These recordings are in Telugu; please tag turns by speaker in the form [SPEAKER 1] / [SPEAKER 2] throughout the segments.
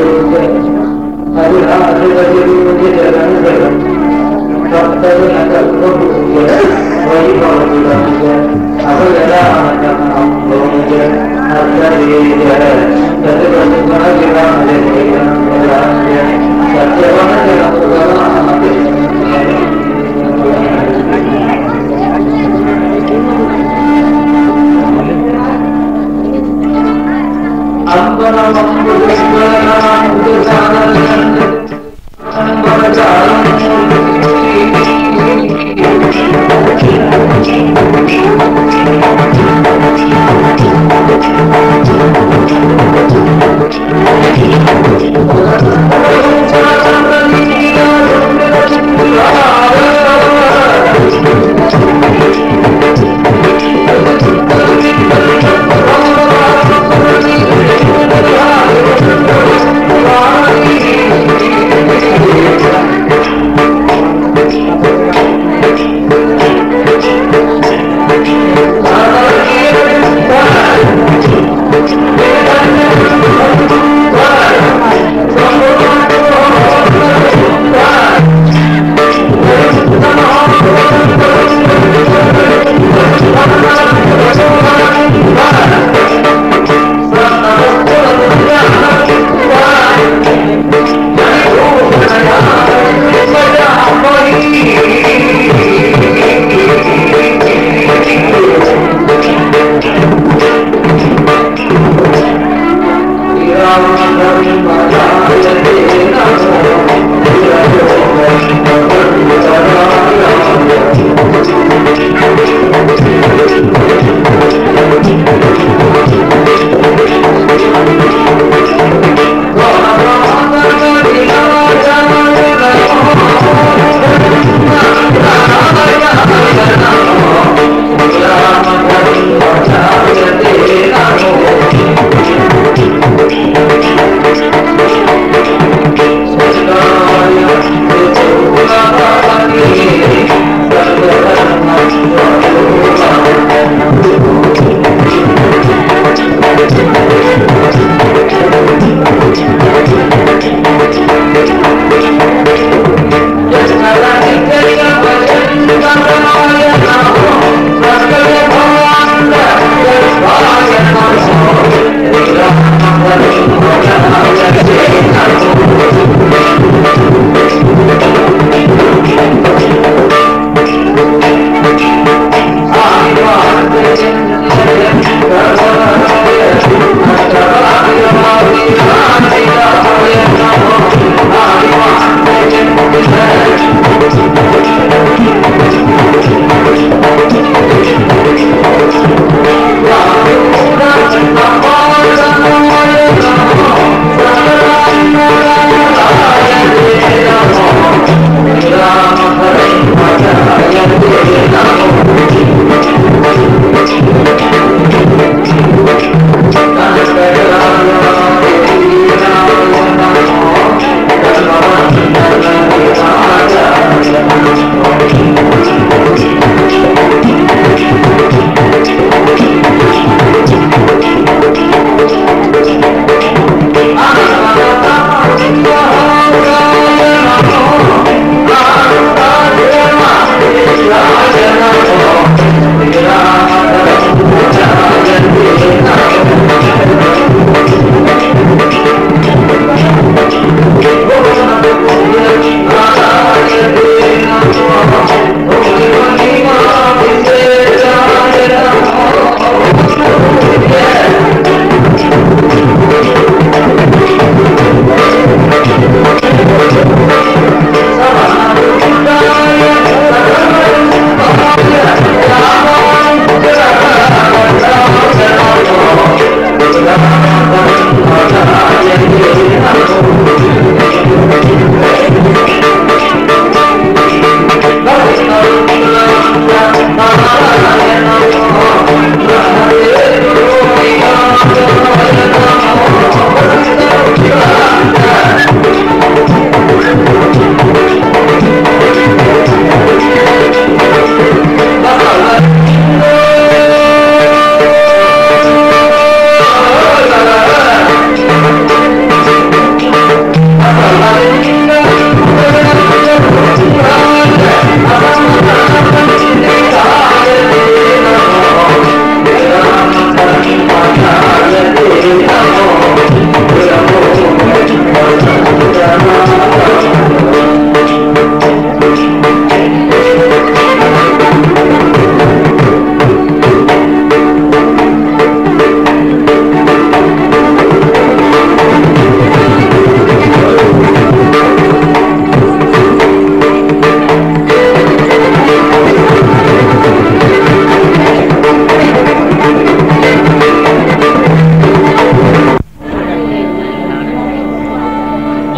[SPEAKER 1] అంబరం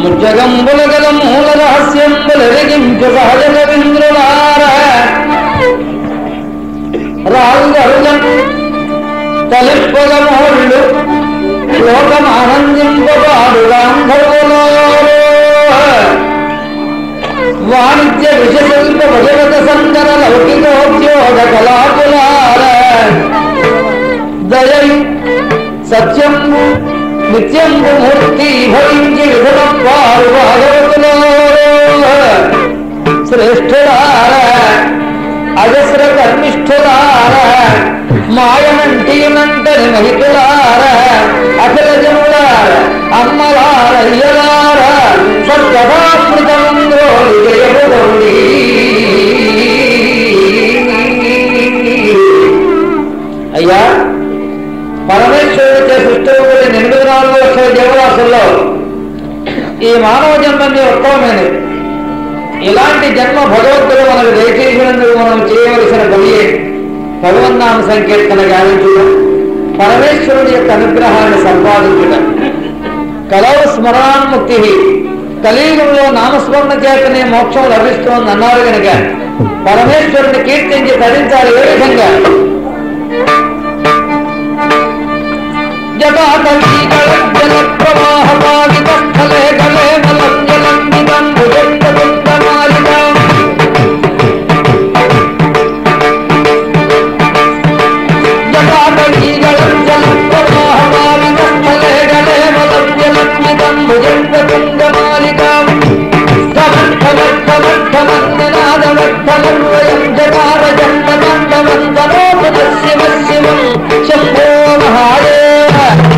[SPEAKER 1] ముజ్జగంబులగల మూల రహస్యంబులెరిగించు సహజ కవీంద్రులార రాలుగరులం తలిప్పగ మోళ్ళు లోకమానందింపబాడు గాంధర్వులో వాణిజ్య విషశిల్ప భగవత సందర లౌకికోద్యోగ కళాకులార దయయు సత్యంబు నిత్యంబు మూర్తి భవించి విధమప్పారు భాగవతులో శ్రేష్ఠులార అజస్ర కర్మిష్ఠులార మాయనంటీనంటని మహితులార అఖిల జనులార అమ్మలార అయ్యలార సత్యభామృతముందో విజయముదౌడి అయ్యా పరమేశ్వరుడిచే సృష్టించబడిన ఎనిమిది నాలుగు లక్షల జీవరాశుల్లో ఈ మానవ జన్మని ఉత్తమమైనది ఇలాంటి జన్మ భగవంతుడు మనకు దయచేసినందుకు మనం చేయవలసిన పని భగవన్నామ సంకీర్తన గావించడం పరమేశ్వరుడి యొక్క అనుగ్రహాన్ని సంపాదించడం కలవ స్మరణాన్ముక్తి కలియుగంలో నామస్మరణ చేతనే మోక్షం లభిస్తోంది అన్నారు కనుక పరమేశ్వరుని కీర్తించి తరించాలి ఏ విధంగా జటాకలీకళ కలే మలం జలం నిదం భుజంగమాలికం జటాకలీకళం జలం ప్రవాహమాలికస్థలే కలే మలం జలం నిదం భుజంగమాలికం శివం శంభో మహాదేవ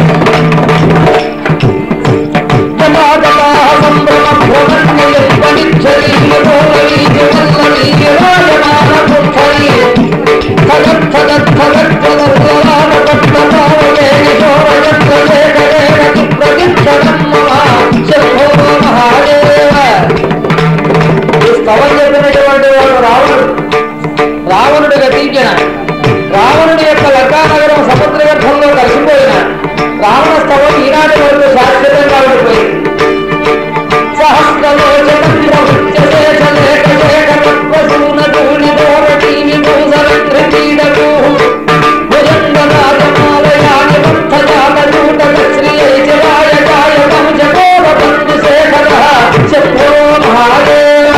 [SPEAKER 1] చెప్పినటువంటి వాడు రావణుడు రావణుడు గతించిన రావణుడి యొక్క లంకానగరం సముద్ర గర్భంలో కలిసిపోయిన రావణ స్థవం ఈనాటి వరకు శాశ్వతంగా ఉండిపోయింది సహస్రలోచనం ప్రవృత్య శేషలేఖ శేఖ తత్వసూన తూని దోరటీ విమోసన త్రిపీడకూ భుజంగరాజమాలయాని బద్ధజాత చూటక శ్రీ ఐజరాయ గాయ వంశకోర బంధు శేఖర శంభో మహాదేవ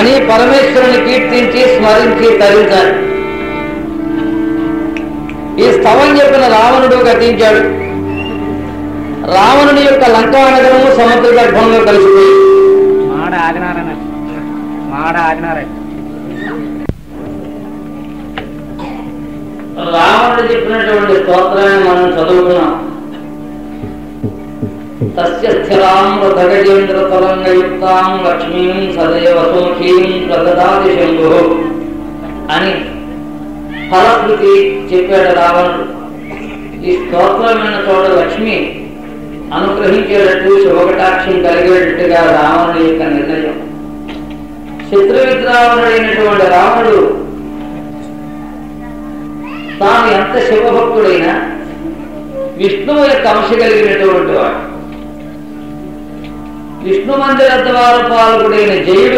[SPEAKER 1] అని పరమేశ్వరుని కీర్తించి స్మరించి తరించాడు ఈ స్థవం చెప్పిన రావణుడు గతించాడు రావణుని యొక్క లంకా నగరము సముద్ర గర్భంలో కలిసిపోయి
[SPEAKER 2] మాడ ఆగినారన్న మాడ ఆగినారే
[SPEAKER 1] రావణుడు చెప్పినటువంటి స్తోత్రాన్ని మనం చదువుకున్నాం తస్య స్థిరాం రథగజేంద్ర తరంగయుక్తాం లక్ష్మీం సదైవ సుముఖీం ప్రగదాది శంభు అని ఫలశ్రుతి చెప్పాడు రావణుడు ఈ స్తోత్రమైన చోట లక్ష్మి అనుగ్రహించేటట్టు శివకటాక్షం కలిగేటట్టుగా రావణుడి యొక్క నిర్ణయం శత్రు విద్రావణుడైనటువంటి రావణుడు తాను ఎంత శివభక్తుడైనా విష్ణువు యొక్క అంశ కలిగినటువంటి వాడు విష్ణు మందిర ద్వార పాలకుడైన జయుడు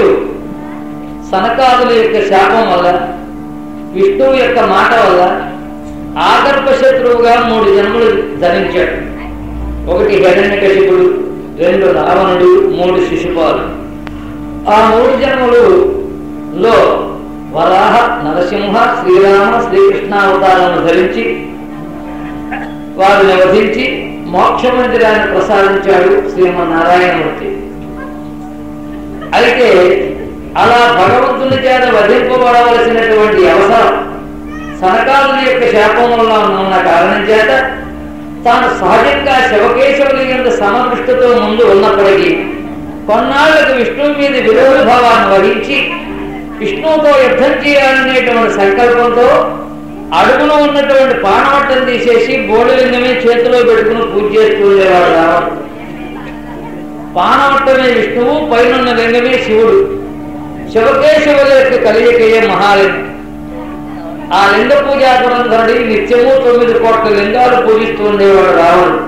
[SPEAKER 1] సనకాదుల యొక్క శాపం వల్ల విష్ణువు యొక్క మాట వల్ల ఆగర్భ శత్రువుగా మూడు జన్మలు ధరించాడు ఒకటి హిరణ్యకశిపుడు రెండు రావణుడు మూడు శిశుపాలు ఆ మూడు జన్మలు లో వరాహ నరసింహ శ్రీరామ శ్రీకృష్ణ అవతారాలను ధరించి వారిని వధించి మోక్ష మందిరాన్ని ప్రసాదించాడు శ్రీమన్నారాయణమూర్తి అయితే అలా భగవంతుని చేత వధింపబడవలసినటువంటి అవసరం సనకాదుని యొక్క శాపం వల్ల ఉన్న కారణం చేత తాను సహజంగా శివకేశవుని యొక్క సమదృష్టితో ముందు ఉన్నప్పటికీ కొన్నాళ్లకు విష్ణువు మీద విరోధ భావాన్ని వహించి విష్ణువుతో యుద్ధం చేయాలనేటువంటి సంకల్పంతో అడుగులో ఉన్నటువంటి పానవట్టం తీసేసి బోడిలింగమే చేతిలో పెట్టుకుని పూజ చేస్తూ ఉండేవాడు రావణుడు పానవట్టమే విష్ణువు పైనున్న లింగమే శివుడు శివకేశవుల యొక్క కలియకయ్యే మహాలింగం ఆ లింగ పూజా పురంధరుడి నిత్యము తొమ్మిది కోట్ల లింగాలు పూజిస్తూ ఉండేవాడు రావణుడు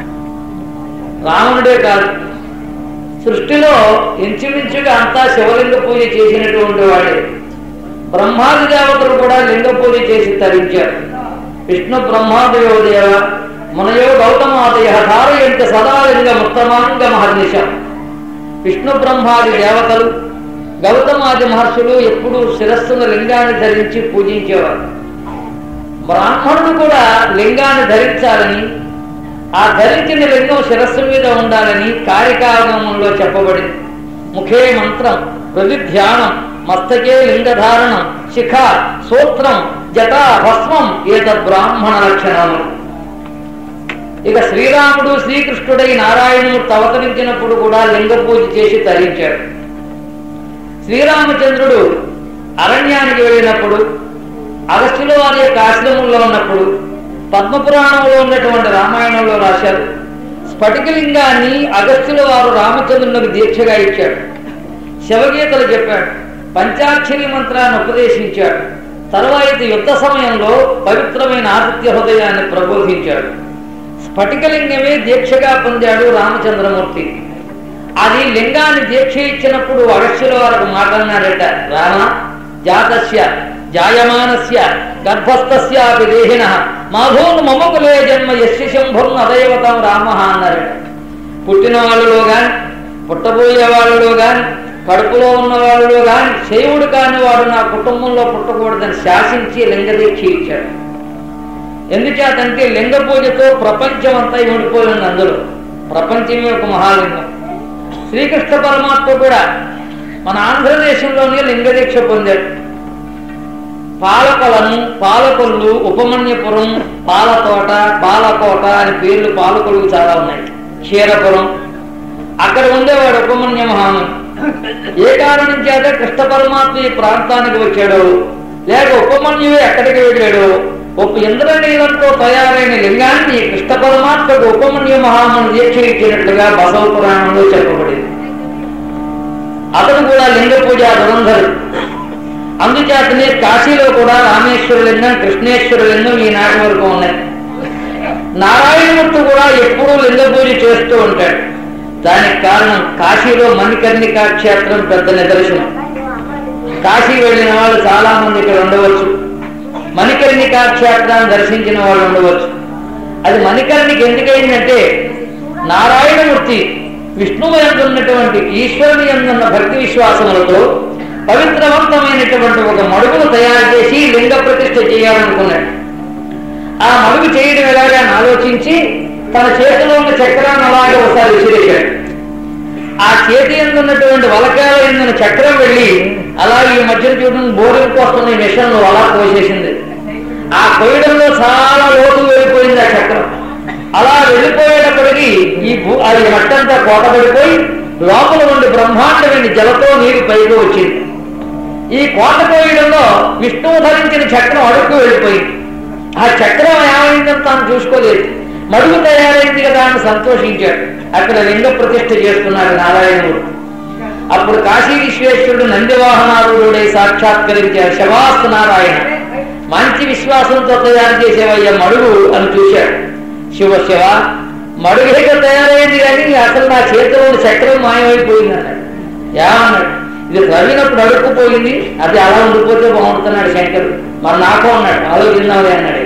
[SPEAKER 1] రావణుడే కాదు సృష్టిలో ఇంచుమించుగా అంతా శివలింగ పూజ చేసినటువంటి వాడే బ్రహ్మాది దేవతలు కూడా లింగ పూజ చేసి తరించారు విష్ణు బ్రహ్మాదయో దేవ మునయో గౌతమాదయ ధారయంత సదాలింగ ముత్తమాంగ మహర్నిశం విష్ణు బ్రహ్మాది దేవతలు గౌతమాది మహర్షులు ఎప్పుడు శిరస్సున లింగాన్ని ధరించి పూజించేవారు బ్రాహ్మణుడు కూడా లింగాన్ని ధరించాలని ఆ ధరించిన లింగం శిరస్సు మీద ఉండాలని కారికాగమంలో చెప్పబడింది ముఖే మంత్రం హృది ధ్యానం మస్తకే లింగధారణం శిఖ సూత్రం జటా భస్మం ఏతద్ బ్రాహ్మణ లక్షణము ఇక శ్రీరాముడు శ్రీకృష్ణుడై నారాయణుడు అవతరించినప్పుడు కూడా లింగ పూజ చేసి తరించాడు శ్రీరామచంద్రుడు అరణ్యానికి వెళ్ళినప్పుడు అగస్త్యుల వారి యొక్క ఆశ్రమంలో ఉన్నప్పుడు పద్మపురాణంలో ఉన్నటువంటి రామాయణంలో రాశారు స్ఫటికలింగాన్ని అగస్త్యుల వారు రామచంద్రునికి దీక్షగా ఇచ్చాడు శివగీతలు చెప్పాడు పంచాక్షరి మంత్రాన్ని ఉపదేశించాడు తర్వాత యుద్ధ సమయంలో పవిత్రమైన ఆదిత్య హృదయాన్ని ప్రబోధించాడు స్ఫటికలింగమే దీక్షగా పొందాడు రామచంద్రమూర్తి అది లింగాన్ని దీక్ష ఇచ్చినప్పుడు అగస్త్యుల వారికి మాటన్నాడట రామ జాతస్య జాయమానస్య గర్భస్థస్యాపి దేహిన మాధోను మమకులే జన్మ యస్య శంభం అదైవతం రామ అన్నారట పుట్టిన వాళ్ళలో గాని పుట్టబోయే వాళ్ళలో గాని కడుపులో ఉన్న వాళ్ళలో గాని శైవుడు కాని వాడు నా కుటుంబంలో పుట్టకూడదని శాసించి లింగదీక్ష ఇచ్చాడు ఎందుచేతంటే లింగ పూజతో ప్రపంచం అంతా ఉండిపోయింది అందులో ప్రపంచమే ఒక మహాలింగం శ్రీకృష్ణ పరమాత్మ కూడా మన ఆంధ్రదేశంలోనే లింగదీక్ష పొందాడు పాలకొలను పాలకొల్లు ఉపమన్యపురం పాలతోట పాలకోట అని పేర్లు పాలకొల్లు చాలా ఉన్నాయి క్షీరపురం అక్కడ ఉండేవాడు ఉపమన్య మహాముని ఏ కారణం చేత కృష్ణ పరమాత్మ ఈ ప్రాంతానికి వచ్చాడు లేక ఉపమన్యువే ఎక్కడికి వెళ్ళాడు ఒక ఇంద్రనీలంతో తయారైన లింగాన్ని కృష్ణ పరమాత్మకు ఉపమన్య మహాముని దీక్ష ఇచ్చినట్లుగా బసవ పురాణంలో చెప్పబడింది అతను కూడా లింగ పూజ దురంధరుడు అందుచేతనే కాశీలో కూడా రామేశ్వర లింగం కృష్ణేశ్వర లింగం ఈనాటి వరకు ఉన్నాయి నారాయణమూర్తి కూడా ఎప్పుడూ లింగ పూజ చేస్తూ ఉంటాడు దానికి కారణం కాశీలో మణికర్ణికా క్షేత్రం పెద్ద నిదర్శనం కాశీ వెళ్ళిన వాళ్ళు చాలా మంది ఇక్కడ ఉండవచ్చు మణికర్ణికా క్షేత్రాన్ని దర్శించిన వాళ్ళు ఉండవచ్చు అది మణికర్ణికి ఎందుకైందంటే నారాయణమూర్తి విష్ణువు ఎందున్నటువంటి ఈశ్వరుని ఎందున్న భక్తి విశ్వాసములతో పవిత్రవంతమైనటువంటి ఒక మడుగును తయారు చేసి లింగ ప్రతిష్ఠ చేయాలనుకున్నాడు ఆ మడుగు చేయడం ఎలాగా అని ఆలోచించి తన చేతిలో ఉన్న చక్రాన్ని అలాగే ఒకసారి విసిరేశాడు ఆ చేతి ఎందున్నటువంటి వలకాల ఎందున్న చక్రం వెళ్ళి అలా ఈ మధ్యన చూడడం బోరింగ్ కోసం ఈ మిషన్లో అలా కోసేసింది ఆ కొయ్యడంలో చాలా లోతు వెళ్ళిపోయింది ఆ చక్రం అలా వెళ్ళిపోయేటప్పటికి ఈ భూ అది మట్టంతా కోటపడిపోయి లోపల ఉండి బ్రహ్మాండమైన జలతో నీరు పైకి వచ్చింది ఈ కోట కోయడంలో విష్ణువు ధరించిన చక్రం అడుక్కు వెళ్ళిపోయింది ఆ చక్రం ఏమైందని తాను చూసుకోలేదు మడుగు తయారైంది కదా అని సంతోషించాడు అక్కడ లింగ ప్రతిష్ఠ చేస్తున్నాడు నారాయణుడు అప్పుడు కాశీ విశ్వేశ్వరుడు నందివాహనారుడై సాక్షాత్కరించారు శవాస్ నారాయణ మంచి విశ్వాసంతో తయారు చేసేవయ్య మడుగు అని చూశాడు శివ శివ మడుగుగా తయారైంది కానీ అసలు నా చేతిలో ఉన్న చక్రం మాయమైపోయింది అన్నాడు ఏమన్నాడు ఇది త్రవ్వినప్పుడు అడుక్కుపోయింది అది అలా ఉండిపోతే బాగుంటున్నాడు శంకరుడు మరి నాకు అన్నాడు ఆలోచిందామని అన్నాడు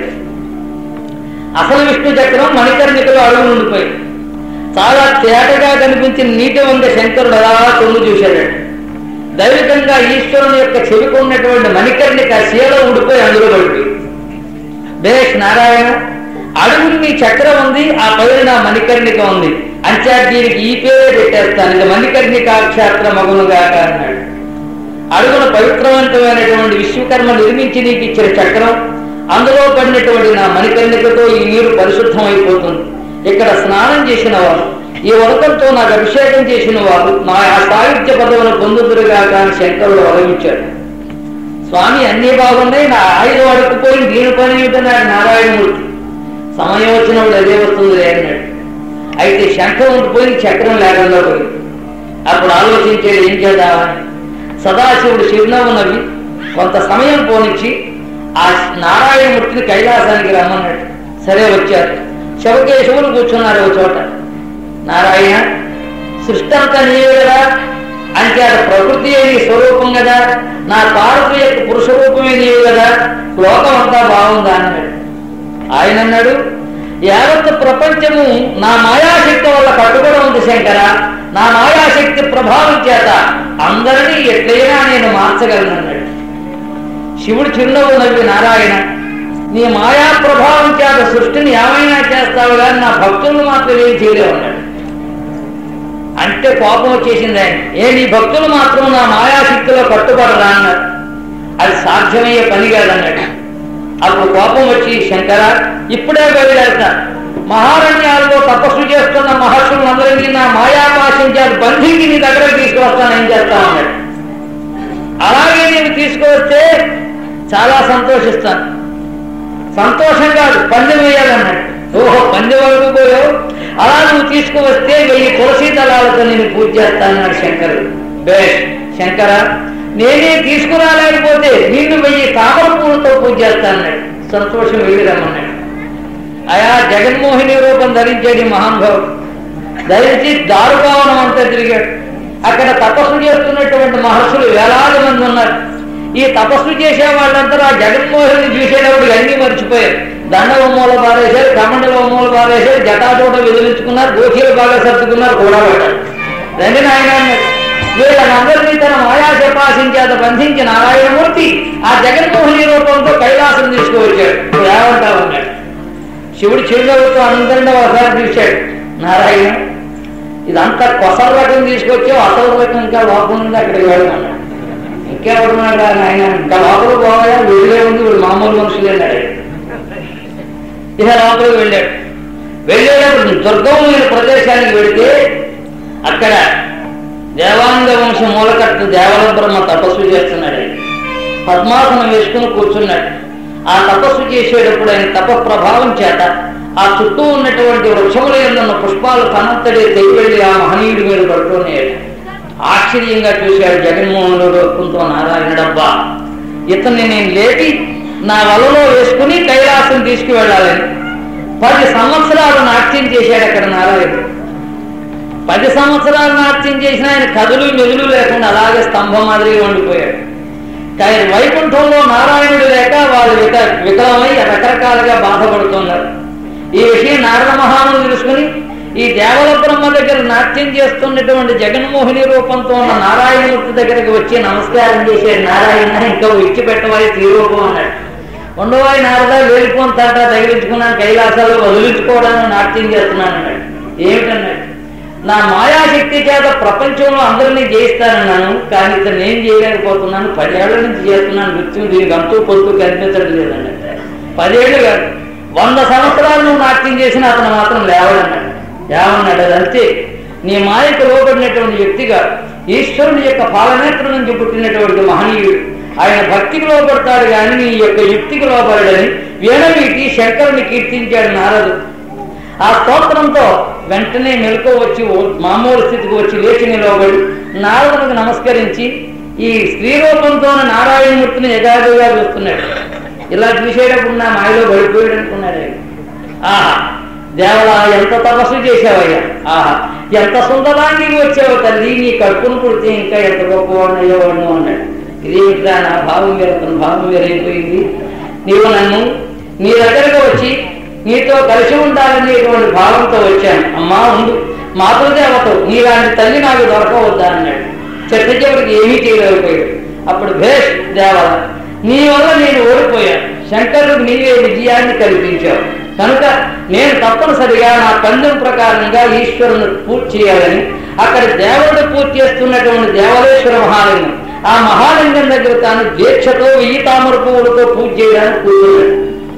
[SPEAKER 1] అసలు విష్ణు చక్రం మణికర్ణికలు అడుగు ఉండిపోయింది చాలా తేటగా కనిపించిన నీటి వంద శంకరుడు అలా తొంగి చూశాడు దైవికంగా ఈశ్వరుని యొక్క చెవికి ఉన్నటువంటి మణికర్ణిక శీల ఉండిపోయి అందులో పడిపోయింది బేష్ నారాయణ అడుగుని నీ చక్రం ఉంది ఆ పైన నా మణికర్ణిక ఉంది అంచా దీనికి ఈ పేరే పెట్టేస్తాను ఇది మణికర్ణికాక్షాత్ర మగునుగా అన్నాడు అడుగున పవిత్రవంతమైనటువంటి విశ్వకర్మ నిర్మించి నీకు ఇచ్చిన చక్రం అందులో పడినటువంటి నా మణికర్ణికతో ఈ నీరు పరిశుద్ధమైపోతుంది ఇక్కడ స్నానం చేసిన వారు ఈ వరకంతో నాకు అభిషేకం చేసిన వారు నా ఆ సాహిత్య పదవును పొందుతురుగా కానీ శంకరుడు వరమించాడు స్వామి అన్ని బాగున్నాయి నా ఆయుధం అడుక్కుపోయి దీని పని ఏమిటన్నాడు నారాయణమూర్తి సమయం వచ్చినప్పుడు అదే వస్తుంది అన్నాడు అయితే శంఖం ఉండిపోయి చక్రం లేకుండా పోయింది అప్పుడు ఆలోచించేది ఏం చేద్దామని సదాశివుడు చిరునవ్వు నవ్వి కొంత సమయం పోనిచ్చి ఆ నారాయణమూర్తిని కైలాసానికి రమ్మన్నాడు సరే వచ్చారు శవకేశవులు కూర్చున్నారు ఒక చోట నారాయణ సృష్టి అంతా నీవే కదా అంటే అది ప్రకృతి నీ స్వరూపం కదా నా పార్వతి యొక్క పురుష రూపమే నీవు కదా లోకం అంతా బాగుందా అన్నాడు ఆయన అన్నాడు యావత్ ప్రపంచము నా మాయాశక్తి వల్ల కట్టుబడి ఉంది శంకర నా మాయాశక్తి ప్రభావం చేత అందరినీ ఎట్లయినా నేను మార్చగలను అన్నాడు శివుడు చిరునవ్వు నవ్వి నారాయణ నీ మాయా ప్రభావం చేత సృష్టిని ఏమైనా చేస్తావు కానీ నా భక్తులను మాత్రం ఏం చేయలేవు అన్నాడు అంటే కోపం వచ్చేసింది ఆయన ఏ నీ భక్తులు మాత్రం నా మాయాశక్తిలో కట్టుబడరా అన్నారు అది సాధ్యమయ్యే పని కాదన్నాడు అప్పుడు కోపం వచ్చి శంకర ఇప్పుడే బయలుదేరతా మహారణ్యాల్లో తపస్సు చేస్తున్న మహర్షులందరినీ నా మాయాపాశం చేత బంధించి నీ దగ్గరకు తీసుకువస్తాను ఏం చేస్తా అన్నాడు అలాగే నేను తీసుకువస్తే చాలా సంతోషిస్తాను సంతోషం కాదు పందెం వేయాలన్నాడు ఓహో పందెం వరకు పోయావు అలా నువ్వు తీసుకువస్తే వెయ్యి తులసి దళాలతో నేను పూజ చేస్తానన్నాడు శంకరుడు బేష్ శంకర నేనే తీసుకురాలేకపోతే నిన్ను వెయ్యి తామర పూలతో పూజ చేస్తానన్నాడు సంతోషం వెళ్ళి రమ్మన్నాడు ఆయా జగన్మోహిని రూపం ధరించాడు ఈ మహానుభావుడు ధరించి దారుభావనం అంతా తిరిగాడు అక్కడ తపస్సు చేస్తున్నటువంటి మహర్షులు వేలాది మంది ఉన్నారు ఈ తపస్సు చేసే వాళ్ళంతా ఆ జగన్మోహన్ని చూసేటప్పుడు అన్ని మర్చిపోయారు దండవ మూల పారేశారు కమండల మూల పారేశారు జటాచోట విదిలించుకున్నారు గోచీలు బాగా సర్దుకున్నారు కూడా పడ్డారు రండి నాయన అన్నాడు. వీళ్ళనందరినీ తన మాయా చేత బంధించిన నారాయణమూర్తి ఆ జగన్మోహిని రూపంతో కైలాసం తీసుకువచ్చాడు ఇప్పుడు ఏమంటావు అన్నాడు శివుడు చిరునవ్వుతో అందరినీ ఒకసారి చూశాడు నారాయణ ఇదంతా కొసల రకం తీసుకొచ్చావు అసలు రకం ఇంకా లోపల ఉంది అక్కడికి వెళ్ళమన్నాడు ఇంకెవడున్నాడు ఆయన ఇంకా లోపల పోవాలా వెళ్ళే ఉంది వీడు మామూలు మనుషులు వెళ్ళాడు ఇక లోపలికి వెళ్ళాడు వెళ్ళేటప్పుడు దుర్గమైన ప్రదేశానికి వెళితే అక్కడ దేవాంగ వంశ మూలకర్త దేవల బ్రహ్మ తపస్సు చేస్తున్నాడు ఆయన. పద్మాసనం వేసుకుని కూర్చున్నాడు ఆ తపస్సు చేసేటప్పుడు ఆయన తప ప్రభావం చేత ఆ చుట్టూ ఉన్నటువంటి వృక్షముల ఉన్న పుష్పాలు తనంతడే తెగి వెళ్ళి ఆ మహనీయుడి మీద పడుతున్నాడు ఆశ్చర్యంగా చూశాడు జగన్మోహనుడు రూపంతో నారాయణుడబ్బా ఇతన్ని నేను లేపి నా వలలో వేసుకుని కైలాసం తీసుకువెళ్ళాలని పది సంవత్సరాలు నాట్యం చేశాడు అక్కడ నారాయణుడు పది సంవత్సరాలు నాట్యం చేసిన ఆయన కదులు మెదులు లేకుండా అలాగే స్తంభం మాదిరిగా ఉండిపోయాడు కానీ వైకుంఠంలో నారాయణుడు లేక వాళ్ళు విక వికలమై రకరకాలుగా బాధపడుతున్నారు ఈ విషయం నారద మహాముని తెలుసుకుని ఈ దేవల బ్రహ్మ దగ్గర నాట్యం చేస్తున్నటువంటి జగన్మోహిని రూపంతో ఉన్న నారాయణమూర్తి దగ్గరికి వచ్చి నమస్కారం చేశాడు నారాయణ ఇంకా విడిచిపెట్టవాలి తీరూపం అన్నాడు ఉండవాయి నారద వేలిపోని తాట తగిలించుకున్నాను కైలాసాలు వదిలించుకోవడానికి నాట్యం చేస్తున్నాను అన్నాడు ఏమిటన్నాడు నా మాయాశక్తి చేత ప్రపంచంలో అందరినీ జయిస్తానన్నాను కానీ ఇతను నేను చేయలేకపోతున్నాను పదేళ్ల నుంచి చేస్తున్నాను నృత్యం దీనికి అంతూ పొత్తు కనిపించడం లేదన్నాడు పదేళ్ళు కాదు వంద సంవత్సరాలు నువ్వు నాట్యం చేసిన అతను మాత్రం లేవడన్నాడు ఏమన్నాడు అది అంతే నీ మాయకు లోబడినటువంటి వ్యక్తిగా ఈశ్వరుని యొక్క పాలనేత్రం నుంచి పుట్టినటువంటి మహనీయుడు ఆయన భక్తికి లోపడతాడు కానీ నీ యొక్క యుక్తికి లోపడని వీణవీటి శంకరుని కీర్తించాడు నారదు ఆ స్తోత్రంతో వెంటనే మెలకు వచ్చి ఓ- మామూలు స్థితికి వచ్చి లేచి నిలవబడి నారదునికి నమస్కరించి ఈ స్త్రీ రూపంతో ఉన్న నారాయణమూర్తిని యథార్థగా చూస్తున్నాడు ఇలా చూసేటప్పుడు నా మాయలో పడిపోయాడు అనుకున్నాడు ఆయన. ఆహా దేవలా ఎంత తపస్సు చేసావయ్యా ఆహా ఎంత సుందరాంగి వచ్చావు తల్లి నీ కడుపును పుడితే ఇంకా ఎంత గొప్పవాడినయ్యో వాడిను అన్నాడు ఇదేమిట్రా నా భావం వేరు అతని భావం వేరైపోయింది నీవు నన్ను నీ దగ్గరకు వచ్చి నీతో కలిసి ఉండాలనేటువంటి భావంతో వచ్చాను అమ్మా ఉండు మాతృదేవతో నీలాంటి తల్లి నాకు దొరకవద్దా అన్నాడు చెట్ట చివరికి ఏమీ చేయలేకపోయాడు అప్పుడు భేష్ దేవత నీ వల్ల నేను ఓడిపోయాను శంకరుడికి నీవే విజయాన్ని కల్పించావు కనుక నేను తప్పనిసరిగా నా పందెం ప్రకారంగా ఈశ్వరుని పూజ చేయాలని అక్కడ దేవుడు పూజ చేస్తున్నటువంటి దేవలేశ్వర మహాలింగం ఆ మహాలింగం దగ్గర తాను దీక్షతో వెయ్యి తామర పువ్వులతో పూజ చేయడానికి కూర్చున్నాడు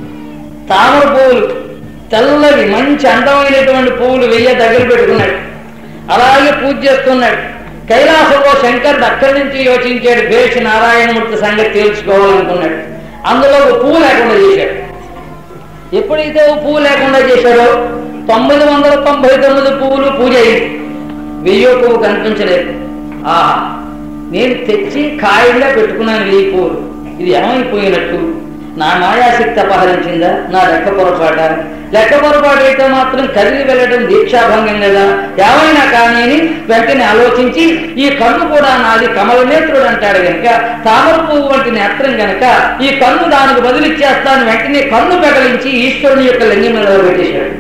[SPEAKER 1] తామర పువ్వులు తెల్లవి మంచి అందమైనటువంటి పువ్వులు వెయ్య దగ్గర పెట్టుకున్నాడు అలాగే పూజ చేస్తున్నాడు కైలాసంలో శంకరుడు అక్కడి నుంచి యోచించాడు భేష్ నారాయణమూర్తి సంగతి తేల్చుకోవాలనుకున్నాడు అందులో ఒక పువ్వు లేకుండా చేశాడు ఎప్పుడైతే ఓ పువ్వు లేకుండా చేశాడో తొమ్మిది వందల తొంభై తొమ్మిది పువ్వులు పూజ అయింది వెయ్యో పువ్వు కనిపించలేదు ఆహా నేను తెచ్చి కాయగా పెట్టుకున్నాను వెయ్యి పువ్వులు ఇది ఏమైపోయినట్టు నా మాయాశక్తి అపహరించిందా నా లెక్క పొరపాట లెక్క పొరపాటు అయితే మాత్రం కదిలి వెళ్ళడం దీక్షాభంగం కదా ఏమైనా కానీ అని వెంటనే ఆలోచించి ఈ కన్ను కూడా నాది కమలనేత్రుడు అంటాడు గనక తామర పువ్వు వంటి నేత్రం గనక ఈ కన్ను దానికి బదిలిచ్చేస్తాను వెంటనే కన్ను పెగలించి ఈశ్వరుని యొక్క లింగం మీద పెట్టేశాడు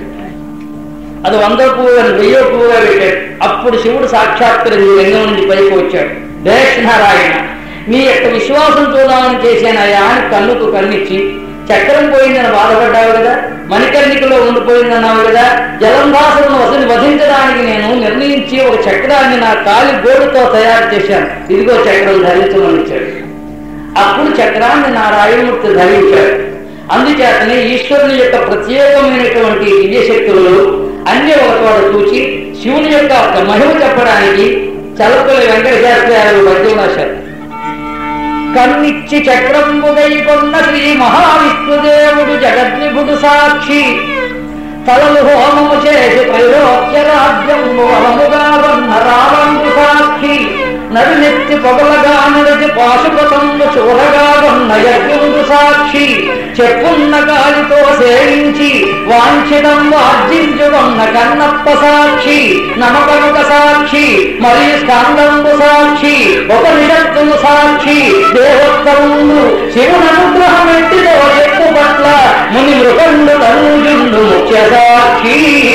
[SPEAKER 1] అది వంద పువ్వు అని వెయ్యో పువ్వుగా పెట్టాడు అప్పుడు శివుడు సాక్షాత్కరించి లింగం నుంచి పైకి వచ్చాడు దేశ్ నారాయణ నీ యొక్క విశ్వాసం చూద్దామని చేశానయ్యా అని కన్నుకు కన్నిచ్చి చక్రం పోయిందని బాధపడ్డావు కదా మణికర్ణికలో ఉండిపోయిందన్నావు కదా జలంభాసులను వసని వధించడానికి నేను నిర్ణయించి ఒక చక్రాన్ని నా కాలి గోడుతో తయారు చేశాను ఇదిగో చక్రం ధరించమని ఇచ్చాడు అప్పుడు చక్రాన్ని నారాయణమూర్తి ధరించాడు అందుచేతనే ఈశ్వరుని యొక్క ప్రత్యేకమైనటువంటి దివ్యశక్తులు అన్ని ఒక చోట చూచి శివుని యొక్క ఒక మహిమ చెప్పడానికి చలపల్లి వెంకట శాస్త్రి గారు పద్యం రాశారు కన్నిచ్చి చక్రంబుగై కొన్న శ్రీ మహావిష్ణుదేవుడు జగద్విభుడు సాక్షి తలలు హోమము చేసి త్రైలోక్య రాజ్యం వలముగా వన్న రావండు సాక్షి నడునెత్తి పొగలగా నడిచి పాశుపతము చూడగా ఉన్న యజ్ఞముడు సాక్షి చెప్పున్న గాలితో సేవించి వాంఛితం ఆర్జించుకున్న కన్నప్ప సాక్షి నమకనుక సాక్షి మరియు స్కందంబు సాక్షి ఉపనిషత్తులు సాక్షి దేవోత్తముడు శివుని అనుగ్రహం ఎట్టిదో చెప్పు పట్ల ముని మృగండు తనుజుండు ముఖ్య సాక్షి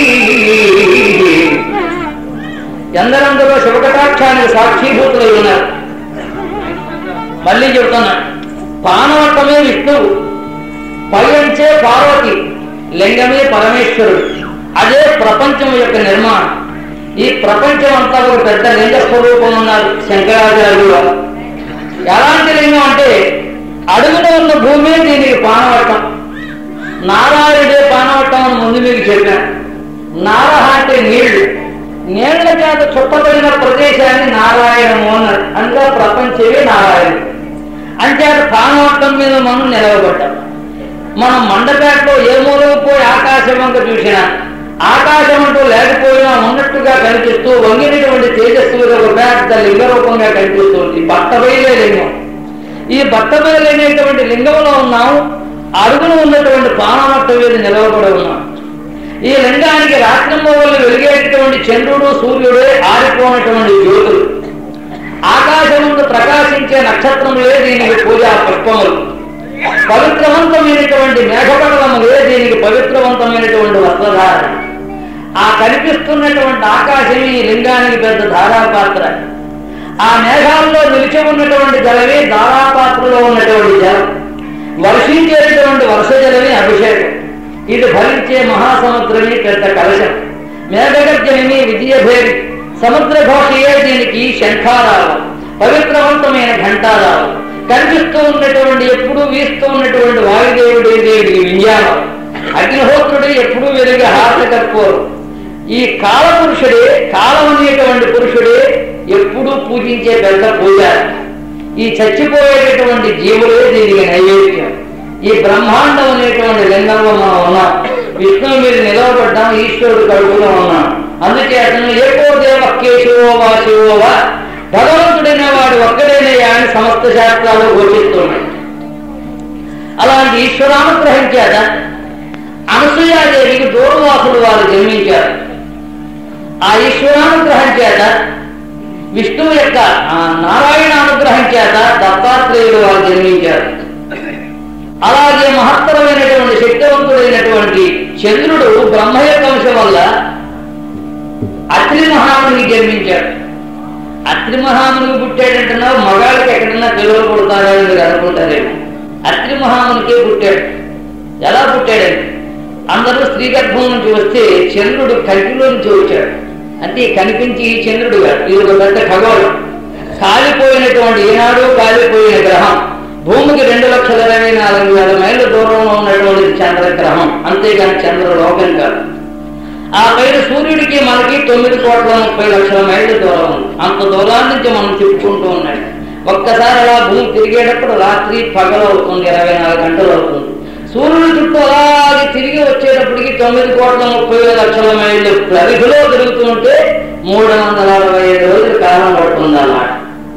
[SPEAKER 1] ఎందరందరూ శివకటాక్షానికి సాక్షిభూతులై ఉన్నారు మళ్ళీ చెబుతున్నా పానవట్టమే విష్ణువు పైంచే పార్వతి లింగమే పరమేశ్వరుడు అదే ప్రపంచం యొక్క నిర్మాణం ఈ ప్రపంచం అంతా ఒక పెద్ద లింగ స్వరూపం ఉన్నారు శంకరాచార్యులు వారు. ఎలాంటి లింగం అంటే అడుగున ఉన్న భూమి దీనికి పానవట్టం నారాయణుడే పానవట్టం అని ముందు మీకు చెప్పాను నారహ అంటే నీళ్లు నీళ్ల చేత చుట్టబడిన ప్రదేశాన్ని నారాయణము అన్నారు అందులో ప్రపంచమే నారాయణుడు అంచేత పానవట్టం మీద మనం నిలవబడ్డాం మనం మండపేటలో ఏ మూలకు పోయి ఆకాశం వంక చూసినా ఆకాశం అంటూ లేకపోయినా ఉన్నట్టుగా కనిపిస్తూ వంగినటువంటి తేజస్సుగా ఒక పెద్ద లింగ రూపంగా కనిపిస్తుంది బట్టబయలే లింగం ఈ బట్టబయలు అనేటువంటి లింగంలో ఉన్నాం అడుగున ఉన్నటువంటి పానమట్ట మీద నిలవబడి ఉన్నాం ఈ లింగానికి రాత్రింబ వల్ల వెలిగేటటువంటి చంద్రుడు సూర్యుడే ఆరిపోయినటువంటి జ్యోతులు ఆకాశముందు ప్రకాశించే నక్షత్రములే దీనికి పూజా పుష్పములు పవిత్రవంతమైనటువంటి మేఘపటలములే దీనికి పవిత్రవంతమైనటువంటి వస్త్రధారణ ఆ కనిపిస్తున్నటువంటి ఆకాశమే ఈ లింగానికి పెద్ద ధారాపాత్ర ఆ మేఘాల్లో నిలిచి ఉన్నటువంటి జలమే ధారాపాత్రలో ఉన్నటువంటి జలం వర్షించేటటువంటి వర్ష జలమే అభిషేకం ఇది భరించే మహాసముద్రమే పెద్ద కలశం మేఘగర్జనమే విజయభేరి సముద్ర ఘోషయే దీనికి శంఖారావం పవిత్రవంతమైన ఘంటారావం కనిపిస్తూ ఉన్నటువంటి ఎప్పుడూ వీస్తూ ఉన్నటువంటి వాయుదేవుడే దేవికి వింజానం అగ్నిహోత్రుడే ఎప్పుడూ వెలిగే హాస్యకర్పూరం ఈ కాలపురుషుడే కాలం అనేటువంటి పురుషుడే ఎప్పుడూ పూజించే పెద్ద పూజ ఈ చచ్చిపోయేటటువంటి జీవులే దీనికి నైవేద్యం ఈ బ్రహ్మాండం అనేటువంటి లింగంలో మనం ఉన్నాం విష్ణువు మీద నిలవబడ్డాం ఈశ్వరుడు కడుపులో ఉన్నాం అందుచేతను ఏకో దేవ కేశవోవా శివోవా భగవంతుడైన వాడు ఒక్కడైనయా అని సమస్త శాస్త్రాలు ఘోషిస్తున్నాయి అలాంటి ఈశ్వరానుగ్రహం చేత అనసూయాదేవికి దూర్వాసులు వారు జన్మించారు ఆ ఈశ్వరానుగ్రహం చేత విష్ణువు యొక్క ఆ నారాయణ అనుగ్రహం చేత దత్తాత్రేయుడు వారు జన్మించారు అలాగే మహత్తరమైనటువంటి శక్తివంతుడైనటువంటి చంద్రుడు బ్రహ్మ యొక్క అంశం వల్ల అత్రి మహామునికి జన్మించాడు అత్రి మహామునికి పుట్టాడంటున్నావు మగాళ్ళకి ఎక్కడన్నా పిల్లలు పుడతారని మీరు అనుకుంటారేమో అత్రి మహామునికే పుట్టాడు ఎలా పుట్టాడండి అందరూ స్త్రీ గర్భం నుంచి వస్తే చంద్రుడు కంటిలో నుంచి వచ్చాడు అంటే కనిపించి చంద్రుడు కాదు ఇది ఒక పెద్ద ఖగోళం కాలిపోయినటువంటి ఈనాడు కాలిపోయిన గ్రహం భూమికి రెండు లక్షల ఇరవై నాలుగు వేల మైళ్ళ దూరంలో ఉన్నటువంటి చంద్రగ్రహం అంతేగాని చంద్ర లోకం కాదు ఆ పైన సూర్యుడికి మనకి తొమ్మిది కోట్ల ముప్పై లక్షల మైళ్ళ దూరం ఉంది అంత దూరాన్ని నుంచి మనం తిప్పుకుంటూ ఉన్నాడు ఒక్కసారి అలా భూమి తిరిగేటప్పుడు రాత్రి పగలవుతుంది ఇరవై నాలుగు గంటలు అవుతుంది సూర్యుడి చుట్టూ అలాగే తిరిగి వచ్చేటప్పటికి తొమ్మిది కోట్ల ముప్పై వేల లక్షల మైళ్ళు పరిధిలో తిరుగుతుంటే మూడు వందల అరవై ఐదు రోజులు కాలం పడుతుంది అన్నమాట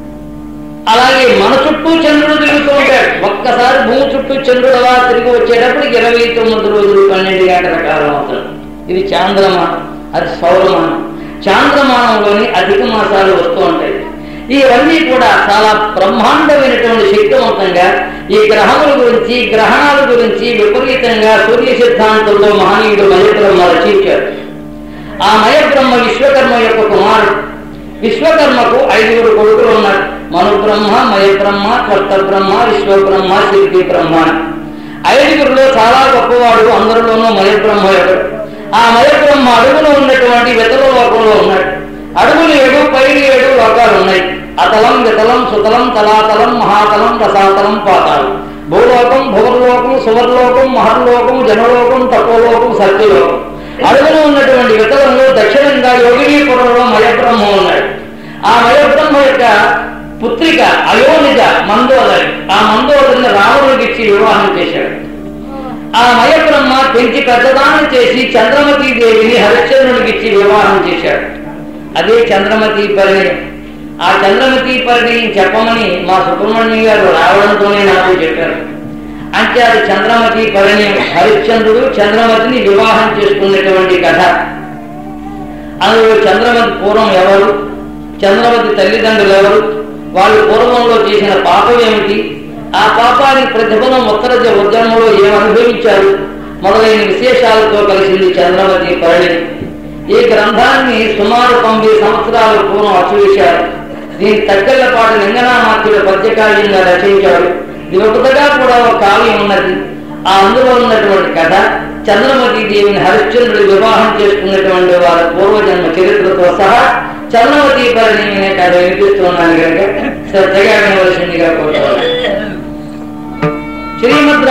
[SPEAKER 1] అలాగే మన చుట్టూ చంద్రుడు తిరుగుతూ ఉంటాడు ఒక్కసారి భూమి చుట్టూ చంద్రుడు అలా తిరిగి వచ్చేటప్పటికి ఇరవై తొమ్మిది రోజులు పన్నెండు గంటల కాలం అవుతుంది ఇది చాంద్రమానం అది సౌరమానం చాంద్రమానంలోని అధిక మాసాలు వస్తూ ఉంటాయి ఇవన్నీ కూడా చాలా బ్రహ్మాండమైనటువంటి శక్తివంతంగా ఈ గ్రహముల గురించి గ్రహణాల గురించి విపరీతంగా సూర్య సిద్ధాంతంలో మహనీయుడు మయబ్రహ్మ రచించాడు ఆ మయబ్రహ్మ విశ్వకర్మ యొక్క కుమారుడు విశ్వకర్మకు ఐదుగురు కొడుకులు ఉన్నారు మను బ్రహ్మ మయబ్రహ్మ కొత్త బ్రహ్మ విశ్వబ్రహ్మ సిద్ధి బ్రహ్మ అని. ఐదుగురిలో చాలా గొప్పవాడు అందరిలోనూ మయబ్రహ్మ ఒకడు ఆ మయబ్రహ్మ అడుగులో ఉన్నటువంటి వెతల లోకంలో ఉన్నాడు అడుగులు ఏడు పైరు ఏడు లోకాలు ఉన్నాయి అతలం వితలం సుతలం తలాతలం మహాతలం రసాతలం పాతాళం భూలోకం భువర్లోకం సువర్లోకం మహర్లోకం జనలోకం తపోలోకం సత్యలోకం అడుగులో ఉన్నటువంటి వితలంలో దక్షిణంగా యోగినీపురంలో మయబ్రహ్మ ఉన్నాడు ఆ మయబ్రహ్మ యొక్క పుత్రిక అయోనిజ మందోదరి ఆ మందోదరిని రావణుడికి ఇచ్చి వివాహం చేశాడు ఆ మయబ్రహ్మ పెంచి పెద్దదానం చేసి చంద్రమతి దేవిని హరిశ్చంద్రుడికి ఇచ్చి వివాహం చేశాడు అదే చంద్రమతి పరిణయం ఆ చంద్రమతి పరిణయం చెప్పమని మా సుబ్రహ్మణ్యం గారు రావడంతోనే నాకు చెప్పారు అంటే అది చంద్రమతి పరిణయం హరిశ్చంద్రుడు చంద్రమతిని వివాహం చేసుకున్నటువంటి కథ అందులో చంద్రమతి పూర్వం ఎవరు చంద్రమతి తల్లిదండ్రులు ఎవరు వాళ్ళు పూర్వంలో చేసిన పాపం ఏమిటి ఆ పాపానికి ప్రతిఫలం ఉత్తర ఉద్యమంలో ఏం అనుభవించారు మొదలైన విశేషాలతో కలిసింది చంద్రమతి పరిణయం ఈ గ్రంథాన్ని సుమారు తొమ్మిది సంవత్సరాల పూర్వం అచ్చువేశారు దీని తగ్గలపాటు లింగనామాత్యుడు పద్యకావ్యంగా రచించాడు యువతగా కూడా ఒక కావ్యం ఉన్నది ఆ అందులో ఉన్నటువంటి కథ చంద్రమతి దేవిని హరిశ్చంద్రుడు వివాహం చేసుకున్నటువంటి వారి పూర్వజన్మ చరిత్రతో సహా చంద్రమతి పరిణయమే కథ వినిపిస్తున్నాను కనుక శ్రద్ధగా వినవలసిందిగా కోరుతున్నాను శ్రీమద్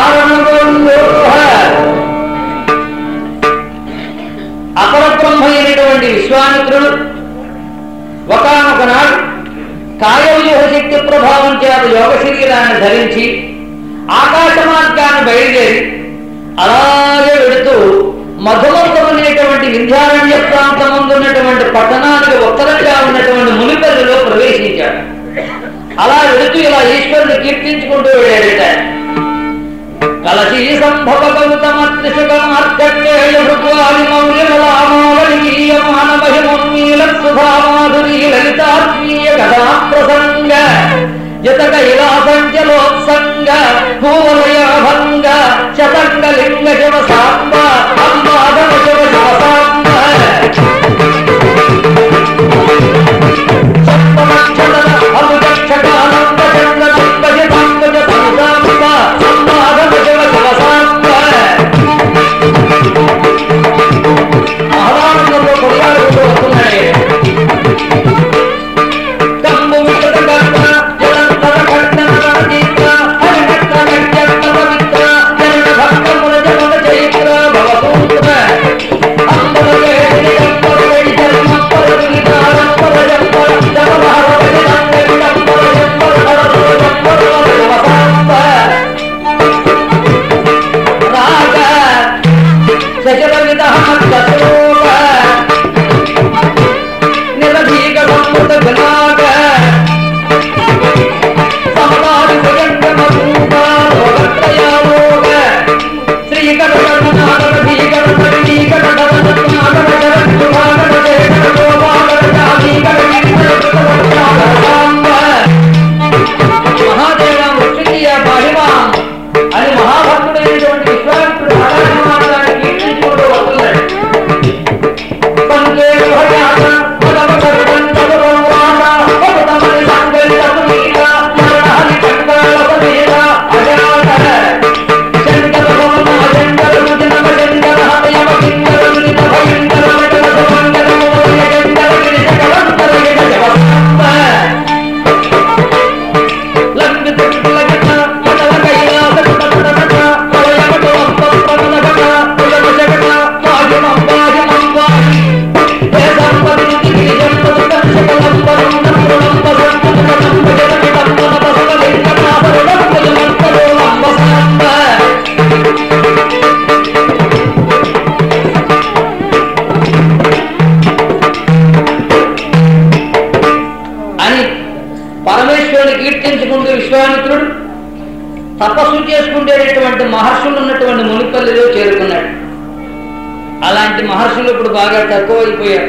[SPEAKER 1] అపరబ్రహ్మ అయినటువంటి విశ్వామిత్రుడు ఒకనొక నాడు కాయవ్యూహ శక్తి ప్రభావం చేత యోగ శరీరాన్ని ధరించి ఆకాశ మార్గాన్ని బయలుదేరి అలాగే వెళుతూ మధుమంతమైనటువంటి వింధ్యారణ్య ప్రాంతం ఉన్నటువంటి పట్టణానికి ఉత్తరంగా ఉన్నటువంటి మునిపల్లిలో ప్రవేశించాడు అలా వెళుతూ ఇలా ఈశ్వరుని కీర్తించుకుంటూ వెళ్ళాడట కలశీ సంభవ గౌతమత్రిశుకమార్కట్టేయ భృగ్వాలి మౌల్యమలామావళీయ మానమహిమీల సుధామాధురీ లలితాత్మీయ కథా ప్రసంగ జతక ఇలాసంచలోత్సంగ భూవలయ భంగ శతంగ లింగ శివ సాంబ అంబాధన శివ శివ సాంబ విశ్వామిత్రుడు తపస్సు చేసుకుంటేటటువంటి మహర్షులు ఉన్నటువంటి మునిపల్లిలో చేరుకున్నాడు అలాంటి మహర్షులు ఇప్పుడు బాగా తక్కువ అయిపోయారు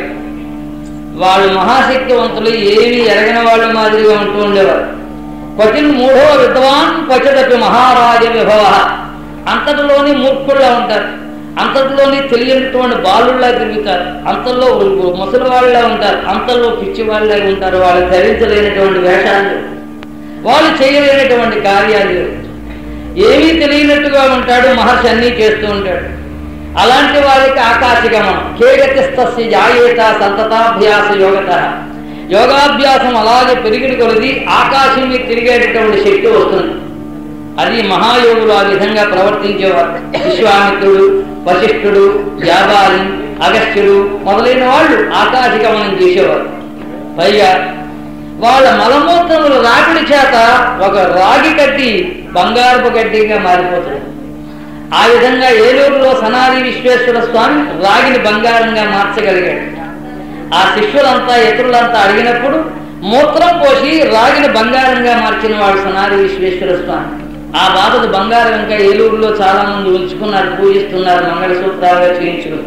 [SPEAKER 1] వాళ్ళు మహాశక్తివంతులు ఏమీ ఎరగని వాళ్ళు మాదిరిగా ఉంటూ ఉండేవారు క్వచిన్ మూఢో విద్వాన్ క్వచిదపి మహారాజ విభవ అంతటిలోని మూర్ఖుల్లా ఉంటారు అంతటిలోని తెలియనటువంటి బాలుల్లా తిరుగుతారు అంతల్లో ముసలి వాళ్ళ ఉంటారు అంతల్లో పిచ్చి వాళ్ళ ఉంటారు వాళ్ళు ధరించలేనటువంటి వేషాలు వాళ్ళు చేయలేనటువంటి కార్యాలు ఏమీ తెలియనట్టుగా ఉంటాడు మహర్షి అన్నీ చేస్తూ ఉంటాడు అలాంటి వారికి ఆకాశగమనం కేగతిస్తస్య జాయేత సంతతాభ్యాస యోగత యోగాభ్యాసం అలాగే పెరిగిన కొలది ఆకాశం మీద తిరిగేటటువంటి శక్తి వస్తుంది అది మహాయోగులు ఆ విధంగా ప్రవర్తించేవారు విశ్వామిత్రుడు వశిష్ఠుడు వ్యాపారి అగస్త్యుడు మొదలైన వాళ్ళు ఆకాశగమనం చేసేవారు పైగా వాళ్ళ మలమూత్రముల రాపిడి చేత ఒక రాగి కట్టి బంగారపు గడ్డిగా మారిపోతుంది ఆ విధంగా ఏలూరులో సనాది విశ్వేశ్వర స్వామి రాగిని బంగారంగా మార్చగలిగాడు ఆ శిష్యులంతా ఇతరులంతా అడిగినప్పుడు మూత్రం పోసి రాగిని బంగారంగా మార్చిన వాడు సనాది విశ్వేశ్వర స్వామి ఆ బాధకు బంగారం ఇంకా ఏలూరులో చాలా మంది ఉంచుకున్నారు పూజిస్తున్నారు మంగళసూత్రాలుగా చేయించుకుని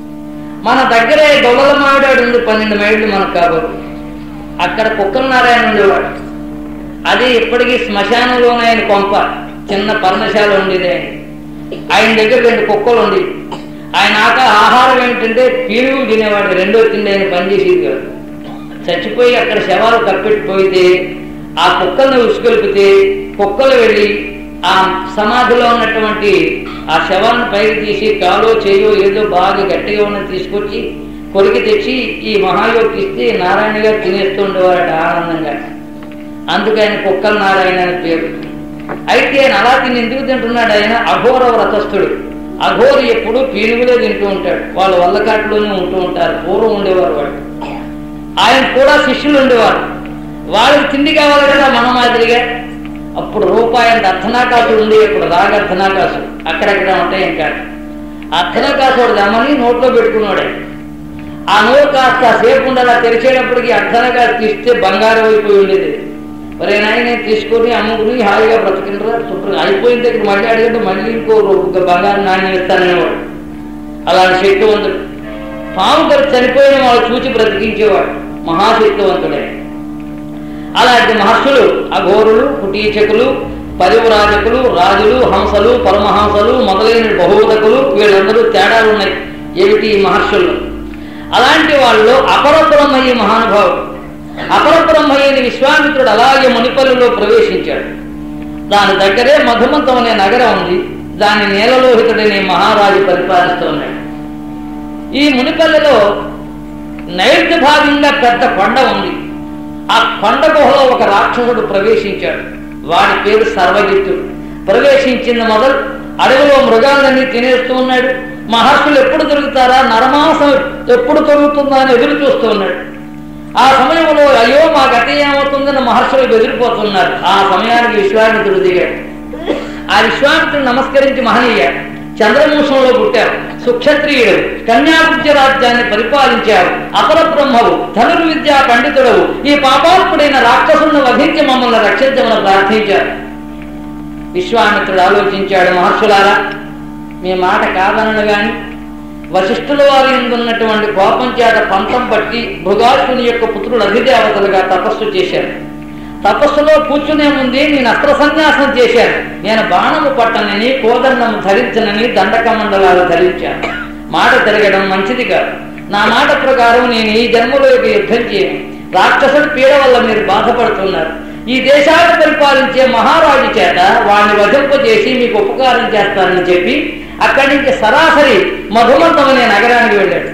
[SPEAKER 1] మన దగ్గరే గొల్లల మామిడాడు ఉంది పన్నెండు మైళ్ళు మనకు కాబట్టి అక్కడ కుక్కల నారాయణ ఉండేవాడు అది ఇప్పటికీ శ్మశానంలోనే ఆయన కొంప చిన్న పర్ణశాల ఉండేది ఆయన ఆయన దగ్గర రెండు కుక్కలు ఉంది ఆయన ఆక ఆహారం ఏంటంటే పీనుగులు తినేవాడు రెండో తిండి ఆయన పనిచేసేది కాదు చచ్చిపోయి అక్కడ శవాలు కప్పెట్టిపోయితే ఆ కుక్కల్ని ఉసుకొలిపితే కుక్కలు వెళ్ళి ఆ సమాధిలో ఉన్నటువంటి ఆ శవాన్ని పైకి తీసి కాలో చేయో ఏదో బాగా గట్టిగా ఉన్నది తీసుకొచ్చి కొరికి తెచ్చి ఈ మహాయోగికి ఇస్తే నారాయణ గారు తినేస్తూ ఉండేవారట ఆనందంగా అందుకు ఆయన కుక్కల నారాయణ అని పేరు అయితే ఆయన అలా తిని ఎందుకు తింటున్నాడు ఆయన అఘోర వ్రతస్థుడు అఘోరి ఎప్పుడు పీనుగులే తింటూ ఉంటాడు వాళ్ళు వల్లకాట్లోనే ఉంటూ ఉంటారు పూర్వం ఉండేవారు వాళ్ళు ఆయన కూడా శిష్యులు ఉండేవారు వాళ్ళకి తిండి కావాలి కదా మన మాదిరిగా అప్పుడు రూపాయి అంత అర్ధనాకాసులు ఉండే ఇప్పుడు రాగ అర్ధనాకాసు అక్కడక్కడ ఉంటాయి ఇంకా అర్ధనాకాసుడు దమ్మని నోట్లో పెట్టుకున్నాడు ఆయన. ఆ నోరు కాస్త సేపు ఉండలా తెరిచేటప్పటికి అర్ధనకాసు తీస్తే బంగారం అయిపోయి ఉండేది మరి నాయన తీసుకొని అమ్ముకుని హాయిగా బ్రతికినరా శుభ్రంగా అయిపోయిన దగ్గర మళ్ళీ అడిగితే మళ్ళీ ఇంకో రూ- బంగారం నాణ్యం ఇస్తాననేవాడు అలాంటి శక్తివంతుడు పాము గారు చనిపోయిన వాళ్ళు చూచి బ్రతికించేవాడు మహాశక్తివంతుడే అలాంటి మహర్షులు అఘోరులు కుటీచకులు పరివరాజకులు రాజులు హంసలు పరమహంసలు మొదలైన బహుదకులు వీళ్ళందరూ తేడాలు ఉన్నాయి ఏమిటి ఈ మహర్షులు అలాంటి వాళ్ళు అపరబ్రహ్మయ్య మహానుభావుడు అపరబ్రహ్మయ్యని విశ్వామిత్రుడు అలాగే మునిపల్లిలో ప్రవేశించాడు దాని దగ్గరే మధుమంతం అనే నగరం ఉంది దాని నేలలోహితుడనే మహారాజు పరిపాలిస్తూ ఉన్నాడు ఈ మునిపల్లిలో నైరుతి భాగంగా పెద్ద కొండ ఉంది ఆ కొండ గుహలో ఒక రాక్షసుడు ప్రవేశించాడు వాడి పేరు సర్వజిత్తుడు ప్రవేశించిన మొదలు అడవిలో మృగాలన్నీ తినేస్తూ ఉన్నాడు మహర్షులు ఎప్పుడు దొరుకుతారా నరమాంసం ఎప్పుడు దొరుకుతుందా అని ఎదురు చూస్తూ ఉన్నాడు ఆ సమయంలో అయ్యో మా గతి ఏమవుతుందని మహర్షులు బెదిరిపోతున్నారు ఆ సమయానికి విశ్వామిత్రుడు దిగాడు ఆ విశ్వామిత్రుడు నమస్కరించి మహనీయ చంద్రవంశంలో పుట్టావు సుక్షత్రియుడు కన్యాకుబ్జ రాజ్యాన్ని పరిపాలించావు అపర బ్రహ్మవు ధనుర్విద్యా పండితుడవు ఈ పాపాత్ముడైన రాక్షసులను వధించి మమ్మల్ని రక్షించమని ప్రార్థించారు విశ్వామిత్రుడు ఆలోచించాడు మహర్షులారా మీ మాట కాదనను గాని వశిష్ఠుల వారి ఉన్నటువంటి కోపం చేత పంతం పట్టి భృగాసుని యొక్క పుత్రుడు అధిదేవతలుగా తపస్సు చేశారు తపస్సులో కూర్చునే ముందే నేను అస్త్ర సన్యాసం చేశాను నేను బాణము పట్టనని కోదండము ధరించనని దండకమండలాలు ధరించాను మాట తిరగడం మంచిది కాదు నా మాట ప్రకారం నేను ఈ జన్మలో ఇక యుద్ధం చేయను రాక్షసుడి పీడ వల్ల మీరు బాధపడుతున్నారు ఈ దేశాన్ని పరిపాలించే మహారాజు చేత వాడిని వధింపజేసి మీకు ఉపకారం చేస్తానని చెప్పి అక్కడి నుంచి సరాసరి మధుమంతం అనే నగరానికి వెళ్ళాడు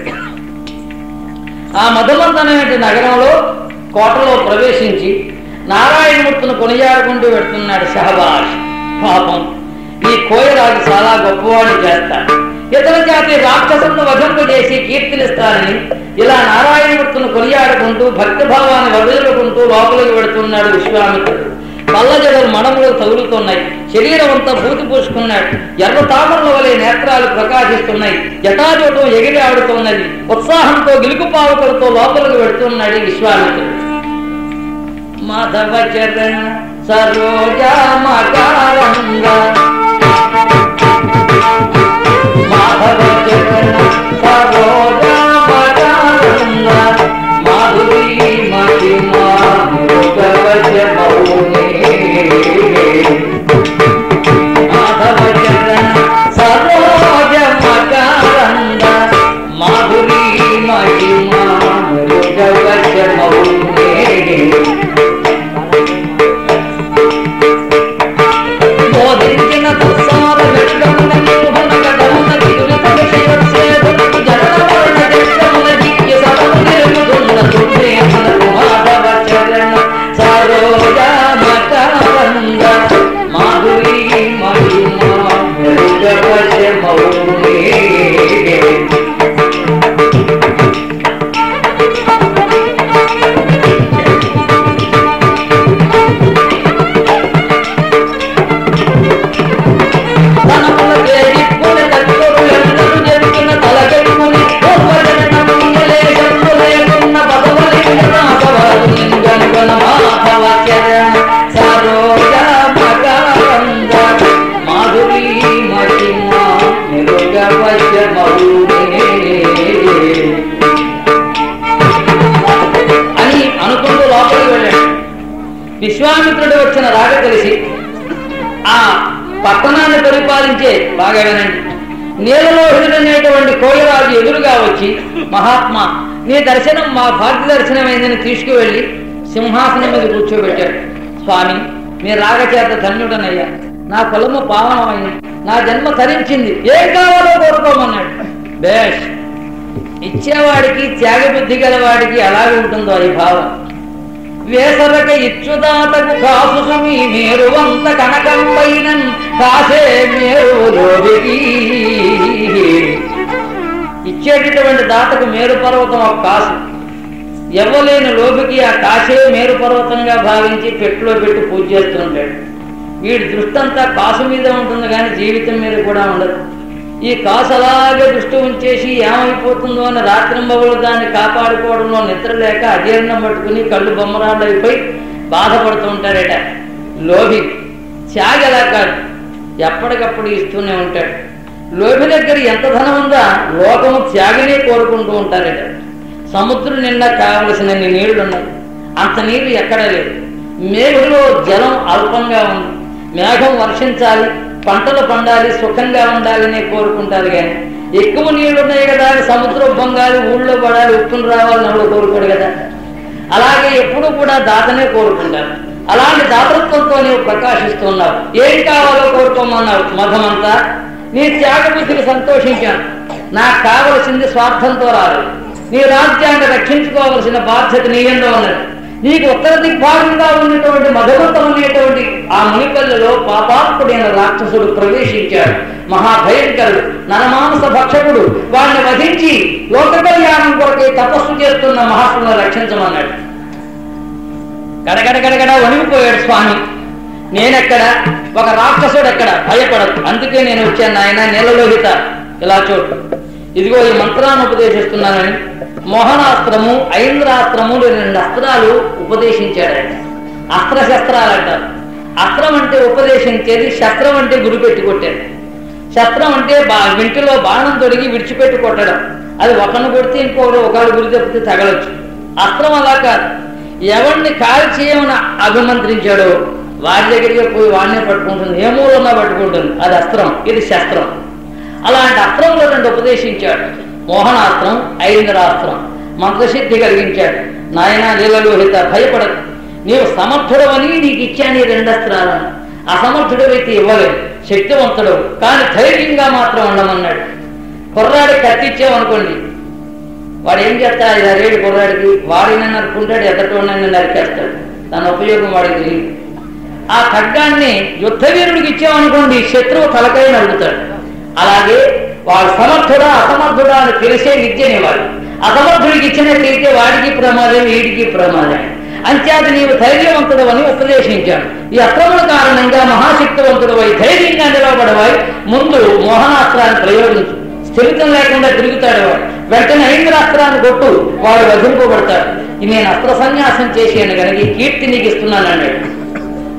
[SPEAKER 1] ఆ మధుమంతం అనే నగరంలో కోటలో ప్రవేశించి నారాయణమూర్తిని కొనియాడుకుంటూ వెళ్తున్నాడు షహబాష్ పాపం ఈ కోయరాజు చాలా గొప్పవాడిని చేస్తాడు ఇతర జాతి రాక్షసులను వధింపజేసి కీర్తినిస్తారని ఇలా నారాయణమూర్తిని కొనియాడుకుంటూ భక్తి భావాన్ని వదులుకుంటూ లోపలికి వెడుతున్నాడు విశ్వామిత్రుడు పల్లజడలు మడములు తగులుతున్నాయి శరీరం అంతా భూతి పూసుకున్నాడు ఎర్ర తామరల వలె నేత్రాలు ప్రకాశిస్తున్నాయి జటాజోటం ఎగిరి ఆడుతున్నది ఉత్సాహంతో గిలుకుపావుకలతో లోపలికి వెడుతున్నాడు ఈ విశ్వామిత్రుడు మాధవ చరణ సరోజామకారంగా మాధవ చరణ సరోజామకారంగా మాధురీ మహిమా మృగవచ మౌనే మాధవ చరణ సరోజ మకారంద మాధురీ మహిమా మృగవచ మౌనే బోధించిన తుస్సార వెలుగమున నిలువన గడమున దిగులత విషయసేదుకు జననమరణ జగమున దివ్య సభము నిలుగుతున్న తుల్లేమనకు మాధవ చరణ సరోజ మకరంద మాధురీ మహిమా మృగవశ మౌనే తనములకే దిక్కుని తక్కులు ఎందరు జరుగుతున్న తలకెక్కుని పూర్వజనములే శత్రులేకున్న పదవలి వినాశవాదు నింగనుగణ మాధవ చరణ సరోజ మకరంద మాధురీ మహిమా నిరుగవశ మౌనే అని అనుకుంటూ లోపలికి వెళ్ళాడు విశ్వామిత్రుడు వచ్చిన రాగ తెలిసి ఆ పట్టణాన్ని పరిపాలించే బాగా వినండి నీళ్ళలో అనేటువంటి కోయరాజు ఎదురుగా వచ్చి మహాత్మా నీ దర్శనం మా భాగ్య దర్శనమైందని తీసుకువెళ్ళి సింహాసనం మీద కూర్చోబెట్టాడు స్వామి నీ రాగచేత ధన్యుడనయ్యా నా కులము పావనమైంది నా జన్మ తరించింది ఏం కావాలో కోరుకోమన్నాడు బేష్ ఇచ్చేవాడికి త్యాగబుద్ధి గలవాడికి ఎలాగ ఉంటుందో ఈ భావం వేసరక ఇచ్చుదాతకు కాసు సుమి మేరువంత కనకంబైనన్ కాసే మేరు లోబికి ఇచ్చేటటువంటి దాతకు మేరు పర్వతం ఒక కాసు ఎవ్వలేని లోబికి ఆ కాసే మేరు పర్వతంగా భావించి పెట్టులో పెట్టి పూజ చేస్తుంటాడు వీడి దృష్టి అంతా కాసు మీద ఉంటుంది కానీ జీవితం మీద కూడా ఉండదు ఈ కాసు అలాగే దృష్టి ఉంచేసి ఏమైపోతుందో అని రాత్రింబవులు దాన్ని కాపాడుకోవడంలో నిద్ర లేక అజీర్ణం పట్టుకుని కళ్ళు బొమ్మరాళ్ళు అయిపోయి బాధపడుతూ ఉంటారట లోభి త్యాగి అలా కాదు ఎప్పటికప్పుడు ఇస్తూనే ఉంటాడు లోభి దగ్గర ఎంత ధనం ఉందా లోకము త్యాగినే కోరుకుంటూ ఉంటారట సముద్రం నిండా కావలసినన్ని నీళ్లు ఉన్నాయి అంత నీరు ఎక్కడా లేదు మేఘులో జలం అల్పంగా ఉంది మేఘం వర్షించాలి పంటలు పండాలి సుఖంగా ఉండాలని కోరుకుంటారు కానీ ఎక్కువ నీళ్లు ఉన్నాయి కదా అని సముద్రం పొంగాలి ఊళ్ళో పడాలి ఉప్పును రావాలని ఎవరు కోరుకోడు కదా అలాగే ఎప్పుడు కూడా దాతనే కోరుకుంటారు అలాంటి దాతృత్వంతో నీవు ప్రకాశిస్తున్నావు ఏం కావాలో కోరుకోమన్నావు మధమంతా నీ త్యాగబుద్ధికి సంతోషించాను నాకు కావలసింది స్వార్థంతో రాలేదు నీ రాజ్యాన్ని రక్షించుకోవలసిన బాధ్యత నీ ఎందు ఉన్నది నీకు ఉత్తర దిగ్భాగంగా ఉన్నటువంటి మధుమంతం అనేటువంటి ఆ మునిపల్లెలో పాపాత్ముడైన రాక్షసుడు ప్రవేశించాడు మహాభయంకరుడు నరమాంస భక్షకుడు వాడిని వధించి లోక కళ్యాణం కొరకై తపస్సు చేస్తున్న మహాత్ములను రక్షించమన్నాడు గడగడ గడగడ వణిగిపోయాడు స్వామి నేనెక్కడ ఒక రాక్షసుడు ఎక్కడ భయపడదు అందుకే నేను వచ్చాను ఆయన నీళ్ళలోహిత ఇలా చూడు ఇదిగో ఈ మంత్రాన్ని ఉపదేశిస్తున్నానని మోహనాస్త్రము ఐంద్రాస్త్రము రెండు అస్త్రాలు ఉపదేశించాడు ఆయన అస్త్ర శస్త్రాలు అంటారు అస్త్రం అంటే ఉపదేశించేది శస్త్రం అంటే గురిపెట్టి కొట్టేది శస్త్రం అంటే బా వింటిలో బాణం తొడిగి విడిచిపెట్టి కొట్టడం అది ఒకరిని కొడితే ఇంకొకరు ఒకరు గురి తప్పితే తగలొచ్చు అస్త్రం అలా కాదు ఎవరిని కాల్ చేయమని అభిమంత్రించాడో వారి దగ్గరికి పోయి వాడినే పట్టుకుంటుంది ఏ మూలన్నా పట్టుకుంటుంది అది అస్త్రం ఇది శస్త్రం అలాంటి అస్త్రంలో రెండు ఉపదేశించాడు మోహనాస్త్రం ఐంద్రాస్త్రం మంత్రసిద్ధి కలిగించాడు నాయన లీలలోహిత భయపడదు నీవు సమర్థుడవని నీకు ఇచ్చాను ఈ రెండు అస్త్రాలను అసమర్థుడవైతే ఇవ్వలేదు శక్తివంతుడు కానీ ధైర్యంగా మాత్రం ఉండమన్నాడు కుర్రాడి కత్తిచ్చామనుకోండి వాడు ఏం చేస్తా ఇలా రేడు కుర్రాడికి వాడిని నరుకుంటాడు ఎదటోడని నరికేస్తాడు దాని ఉపయోగం వాడికి తెలియదు ఆ ఖడ్గాన్ని యుద్ధ వీరుడికి ఇచ్చామనుకోండి శత్రువు తలకై నడుగుతాడు అలాగే వాడు సమర్థుడా అసమర్థుడా అని తెలిసే విద్యనివ్వాలి అసమర్థుడికి ఇచ్చినట్లయితే వాడికి ప్రమాదం వీడికి ప్రమాదం అంచేత నీవు ధైర్యవంతుడు అని ఉపదేశించాడు ఈ అక్రమణ కారణంగా మహాశక్తివంతుడు అయి ధైర్యంగా నిలవబడవాయి ముందు మోహనాస్త్రాన్ని ప్రయోగించు స్థిరితం లేకుండా తిరుగుతాడు వాడు వెంటనే ఐంద్రాస్త్రాన్ని కొట్టు వాడు వధింపబడతాడు ఇది నేను అస్త్ర సన్యాసం చేసాను కనుక ఈ కీర్తి నీకు ఇస్తున్నాను అన్నాడు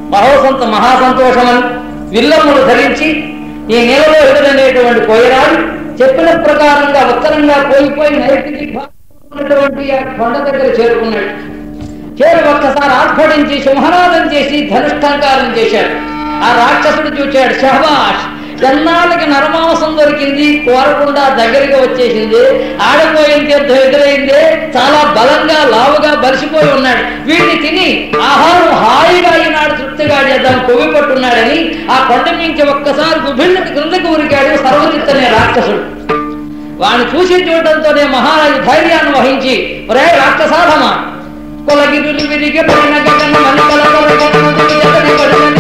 [SPEAKER 1] మహోసంత మహాసంతోషమని విల్లమ్ములు ధరించి ఈ నేలలో ఎదురనేటువంటి కోయరాలు చెప్పిన ప్రకారంగా ఉత్తరంగా పోయిపోయి నైతికి ఉన్నటువంటి ఆ కొండ దగ్గర చేరుకున్నాడు చేరు ఒక్కసారి ఆర్భటించి సింహనాదం చేసి ధనుష్టంకారం చేశాడు ఆ రాక్షసుడు చూచాడు షహబాష్ ఎన్నాళ్ళకి నరమాంసం దొరికింది కోరకుండా దగ్గరికి వచ్చేసింది ఆడపోయిన తీర్థం ఎదురైంది చాలా బలంగా లావుగా బలిసిపోయి ఉన్నాడు వీడిని తిని ఆహారం హాయిగా ఈనాడు తృప్తిగా చేద్దాం కొవ్వి పట్టున్నాడని ఆ కొండ మించి ఒక్కసారి గుభిళ్ళకి క్రిందకు ఉరికాడు సర్వజిత్తనే రాక్షసుడు వాడిని చూసి చూడటంతోనే మహారాజు ధైర్యాన్ని వహించి ఒరే రాక్షసాధమా కొలగిరులు విరిగి పడిన గగన మణికల కొలగను తుది జగని పడిన